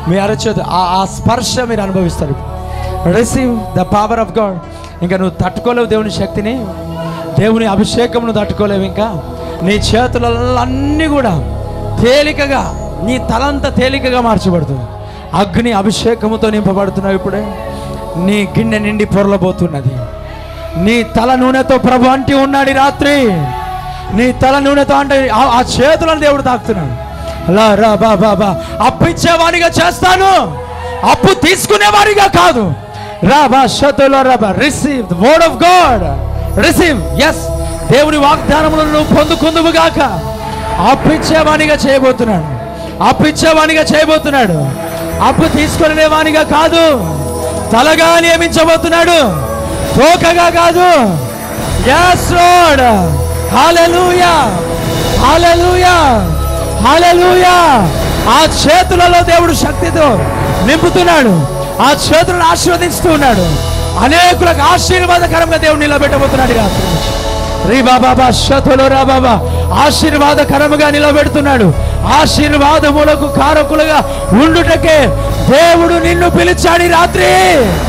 మీ అరచేతి ఆ ఆ స్పర్శ మీరు అనుభవిస్తారు receive the power of God ఇంకా నువ్వు తట్టుకోలేవు దేవుని శక్తిని దేవుని అభిషేకం నువ్వు తట్టుకోలేవు ఇంకా నీ చేతులలో అన్నీ కూడా తేలికగా నీ తలంతా తేలికగా మార్చబడుతుంది అగ్ని అభిషేకముతో నింపబడుతున్నావు ఇప్పుడే నీ గిన్నె నిండి పొరలబోతున్నది నీ తల నూనెతో ప్రభు అంటి ఉన్నాడు ఈ రాత్రి నీ తల నూనెతో అంటే ఆ- ఆ చేతులను దేవుడు తాకుతున్నాడు లా రా బా బా బా అప్పు ఇచ్చేవాడిగా చేస్తాను అప్పు తీసుకునేవాడిగా కాదు రా బా షతులో రా బా receive the word of God receive ఎస్ దేవుని వాగ్దానములను నువ్వు పొందుకుందువు గాక అప్పు ఇచ్చేవాడిగా చేయబోతున్నాడు అప్పు ఇచ్చేవాడిగా చేయబోతున్నాడు అప్పు తీసుకునేవాడిగా కాదు తలగా నియమించబోతున్నాడు తోకగా కాదు ఎస్ లార్డ్ హల్లెలూయా హల్లెలూయా హల్లెలూయా ఆ చేతులలో దేవుడు శక్తితో నింపుతున్నాడు ఆ చేతులను ఆశీర్వదిస్తూ ఉన్నాడు అనేకులకు ఆశీర్వాదకరంగా దేవుడు నిలబెట్టబోతున్నాడు ఈ రాత్రి రీ బాబా శతులు రా బాబా ఆశీర్వాదకరముగా నిలబెడుతున్నాడు ఆశీర్వాదములకు కారకులుగా ఉండుటకే దేవుడు నిన్ను పిలిచాడు ఈ రాత్రి